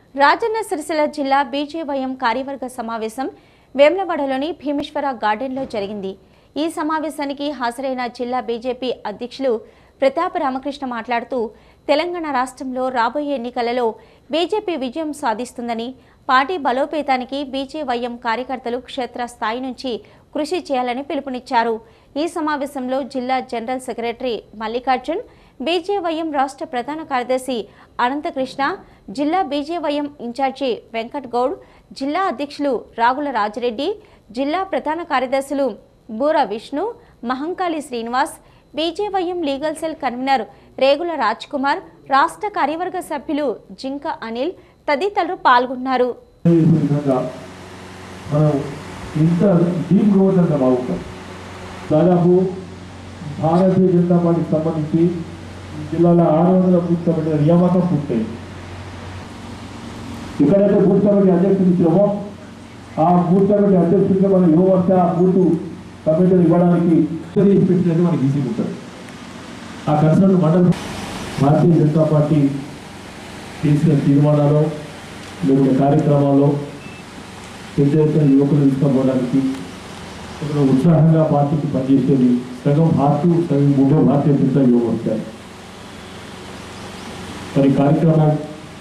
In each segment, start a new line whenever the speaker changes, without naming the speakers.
రాజన్న సిరిసిల్ల జిల్లా బీజేవైఎం కార్యవర్గ సమావేశం వేములవాడలోని భీమేశ్వర గార్డెన్లో జరిగింది ఈ సమావేశానికి హాజరైన జిల్లా బీజేపీ అధ్యక్షులు ప్రతాప రామకృష్ణ మాట్లాడుతూ తెలంగాణ రాష్ట్రంలో రాబోయే ఎన్నికలలో బీజేపీ విజయం సాధిస్తుందని పార్టీ బలోపేతానికి బీజేవైఎం కార్యకర్తలు క్షేత్రస్థాయి నుంచి కృషి చేయాలని పిలుపునిచ్చారు ఈ సమావేశంలో జిల్లా జనరల్ సెక్రటరీ మల్లికార్జున్ బీజేవైఎం రాష్ట్ర ప్రధాన కార్యదర్శి అనంతకృష్ణ జిల్లా బీజేవైఎం ఇన్ఛార్జి వెంకట్ గౌడ్ జిల్లా అధ్యక్షులు రాగుల రాజిరెడ్డి జిల్లా ప్రధాన కార్యదర్శులు Boora Vishnu Mahankali Srinivas BJYM legal cell convener Regula Raj Kumar రాష్ట్ర కార్యవర్గ సభ్యులు జింక అనిల్ తదితరులు పాల్గొన్నారు
ఈ విధంగా మనం ఇంత డీప్ గ్రోత్ అంత బాగుంటాం దాదాపు భారతీయ జనతా పార్టీకి సంబంధించి ఈ జిల్లాలో ఆరు వందల బూత్ కమిటీ నియామకం పూర్తయింది ఎక్కడైతే బూత్ కమిటీ అధ్యక్షుడు ఇచ్చినామో ఆ బూత్ కమిటీ అధ్యక్షుడికి మనం యువవర్ష ఆ బూత్ కమిటీలు ఇవ్వడానికి పెట్టినట్టు మనకి ఈజీ ఉంటుంది ఆ కన్సర్న్ మండలం భారతీయ జనతా పార్టీ తీసుకున్న తీర్మానాలు లేకుంటే కార్యక్రమాల్లో పెద్ద ఎత్తున యువకులు తీసుకోవడానికి ఇక్కడ ఉత్సాహంగా పార్టీకి పనిచేసేది సగం హార్టు సగం మూడో భారతీయ జనతా యువ వస్తాయి మరి కార్యక్రమం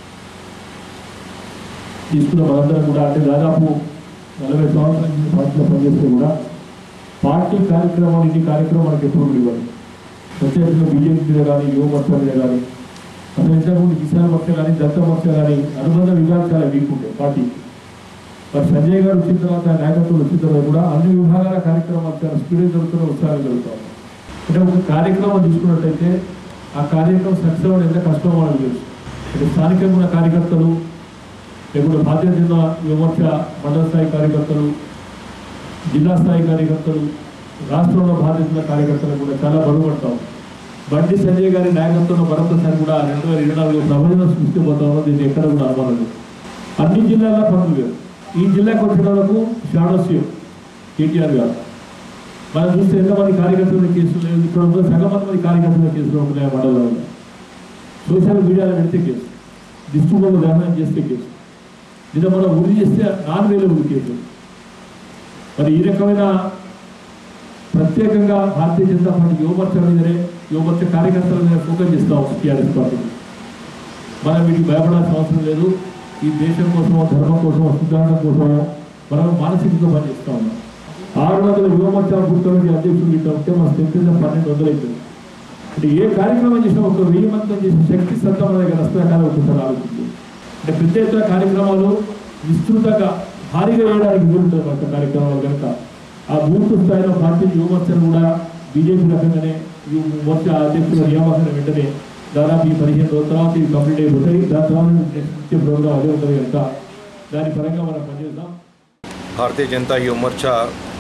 తీసుకున్న మనందరం కూడా అంటే దాదాపు నలభై సంవత్సరాల నుంచి పార్టీలో పనిచేస్తే కూడా పార్టీ కార్యక్రమాలు ఇన్ని కార్యక్రమాలకు ఎప్పుడు కూడా ఇవ్వాలి ప్రత్యేకంగా బీజేపీ మీద కానీ యువ మోర్చా మీద కానీ అసలు ఇంతకుముందు కిసాన్ మోర్చా కానీ దత్త మోర్చా కానీ అనుబంధ విభాగాలు చాలా వీక్ ఉంటాయి పార్టీ మరి సంజయ్ గారు వచ్చిన తర్వాత ఆయన నాయకత్వం వచ్చిన తర్వాత కూడా అన్ని విభాగాల కార్యక్రమాలు చాలా స్పీడ్ జరుగుతున్న ఉత్సాహం జరుగుతాం అంటే ఒక కార్యక్రమం తీసుకున్నట్టయితే ఆ కార్యక్రమం సక్సెస్ అవ్వడం ఎంత కష్టమో మనకు తెలుసు అంటే స్థానికంగా ఉన్న కార్యకర్తలు లేకుంటే భారతీయ జనతా యువమోర్చ మండల స్థాయి కార్యకర్తలు జిల్లా స్థాయి కార్యకర్తలు రాష్ట్రంలో బాధితున్న కార్యకర్తలు కూడా చాలా బలపడతాం బండి సంజయ్ గారి నాయకత్వంలో మరొకసారి కూడా రెండు వేల ఇరవై నాలుగు ప్రపంచం సృష్టిపోతామో దీన్ని ఎక్కడ కూడా అనుమానం లేదు అన్ని జిల్లాల పనులు వేరు ఈ జిల్లాకు వచ్చిన వాళ్ళకు షాడోస్యం కేటీఆర్ గారు మనం చూస్తే ఎంతమంది కార్యకర్తల కేసులు లేదు ఇక్కడ ఉన్న సగం మంది కార్యకర్తల కేసులు ఉన్నాయి మండలంలో సోషల్ మీడియాలో పెడితే కేసు డిస్ట్రిక్ట్లో దహనం చేస్తే కేసు నిన్న మనం ఉరి చేస్తే నాలుగు వేల ఉరి కేసు మరి ఈ రకమైన ప్రత్యేకంగా భారతీయ జనతా పార్టీ యువమోర్చ మీదనే యువమోర్చ కార్యకర్తల మీద ఫోకస్ చేస్తాం టీఆర్ఎస్ పార్టీ మనం వీటికి భయపడాల్సిన అవసరం లేదు ఈ దేశం కోసమో ధర్మం కోసమో సిద్ధాంతం కోసమో మనం మానసికంగా పనిచేస్తా ఉన్నాం ఆరు వందల యువమోర్చా గుర్తులకి అధ్యక్షులు ఇట్లా ఉంటే మన శక్తి పన్నెండు వందలు అవుతుంది అంటే ఏ కార్యక్రమం చేసినా ఒక వెయ్యి మందితో చేసిన శక్తి సత్తా మన దగ్గర వస్తుందని ఒకసారి ఆలోచించి అంటే పెద్ద ఎత్తున కార్యక్రమాలు విస్తృతంగా భారీగా వేయడానికి వీలుంటుంది మన కార్యక్రమాలు కనుక ఆ బూత్ స్థాయిలో పార్టీ యువమోర్చను కూడా బీజేపీ రకంగానే యువ మోర్చా అధ్యక్షుల నియామకం వెంటనే దాదాపు ఈ పదిహేను రోజుల తర్వాత ఇవి కంప్లీట్ అయిపోతాయి దాని తర్వాత నెక్స్ట్ వచ్చే ప్రోగ్రామ్ అదే ఉంటుంది కనుక దాని పరంగా మనం పనిచేద్దాం
భారతీయ జనతా యువ మోర్చా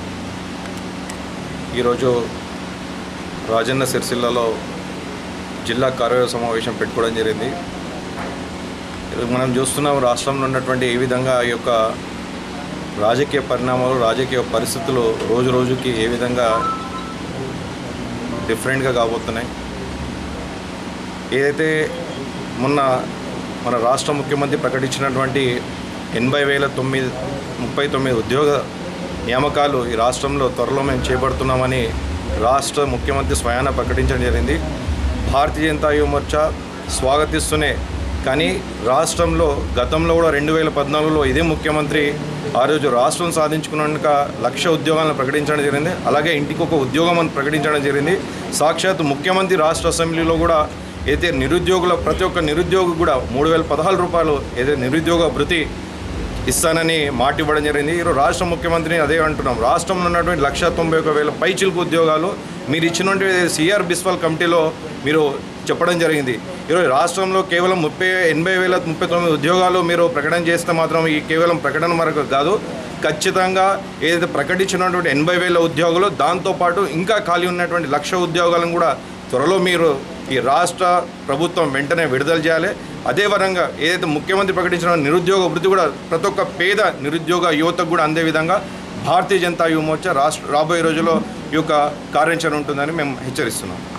ఈరోజు రాజన్న సిరిసిల్లలో జిల్లా కార్యవర్గ సమావేశం పెట్టుకోవడం జరిగింది ఈరోజు మనం చూస్తున్నాం రాష్ట్రంలో ఉన్నటువంటి ఏ విధంగా ఈ యొక్క రాజకీయ పరిణామాలు రాజకీయ పరిస్థితులు రోజు రోజుకి ఏ విధంగా డిఫరెంట్గా కాబోతున్నాయి ఏదైతే మొన్న మన రాష్ట్ర ముఖ్యమంత్రి ప్రకటించినటువంటి ఎనభై వేల తొమ్మిది ముప్పై తొమ్మిది ఉద్యోగ నియామకాలు ఈ రాష్ట్రంలో త్వరలో మేము చేపడుతున్నామని రాష్ట్ర ముఖ్యమంత్రి స్వయాన ప్రకటించడం జరిగింది భారతీయ జనతా యువమోర్చా స్వాగతిస్తూనే కానీ రాష్ట్రంలో గతంలో కూడా రెండు వేల పద్నాలుగులో ఇదే ముఖ్యమంత్రి ఆ రోజు రాష్ట్రం సాధించుకున్నాక లక్ష ఉద్యోగాలను ప్రకటించడం జరిగింది అలాగే ఇంటికి ఒక ఉద్యోగం అని ప్రకటించడం జరిగింది సాక్షాత్ ముఖ్యమంత్రి రాష్ట్ర అసెంబ్లీలో కూడా అయితే నిరుద్యోగుల ప్రతి ఒక్క నిరుద్యోగి కూడా మూడు వేల పదహారు రూపాయలు ఏదైతే నిరుద్యోగ భృతి ఇస్తానని మాట ఇవ్వడం జరిగింది ఈరోజు రాష్ట్ర ముఖ్యమంత్రిని అదే అంటున్నాం రాష్ట్రంలో ఉన్నటువంటి లక్ష తొంభై ఒక వేల పైచిలుకు ఉద్యోగాలు మీరు ఇచ్చినటువంటి సిఆర్ బిస్వాల్ కమిటీలో మీరు చెప్పడం జరిగింది ఈరోజు రాష్ట్రంలో కేవలం ముప్పై ఎనభై వేల ముప్పై తొమ్మిది ఉద్యోగాలు మీరు ప్రకటన చేస్తే మాత్రం ఈ కేవలం ప్రకటన వరకు కాదు ఖచ్చితంగా ఏదైతే ప్రకటించినటువంటి ఎనభై వేల ఉద్యోగులు దాంతోపాటు ఇంకా ఖాళీ ఉన్నటువంటి లక్ష ఉద్యోగాలను కూడా త్వరలో మీరు ఈ రాష్ట్ర ప్రభుత్వం వెంటనే విడుదల చేయాలి అదే విధంగా ఏదైతే ముఖ్యమంత్రి ప్రకటించిన నిరుద్యోగ వృత్తి కూడా ప్రతి ఒక్క పేద నిరుద్యోగ యువతకు కూడా అందే విధంగా భారతీయ జనతా యువ మోర్చా రాష్ట్ర రాబోయే రోజుల్లో ఈ యొక్క కార్యాచరణ ఉంటుందని మేము హెచ్చరిస్తున్నాం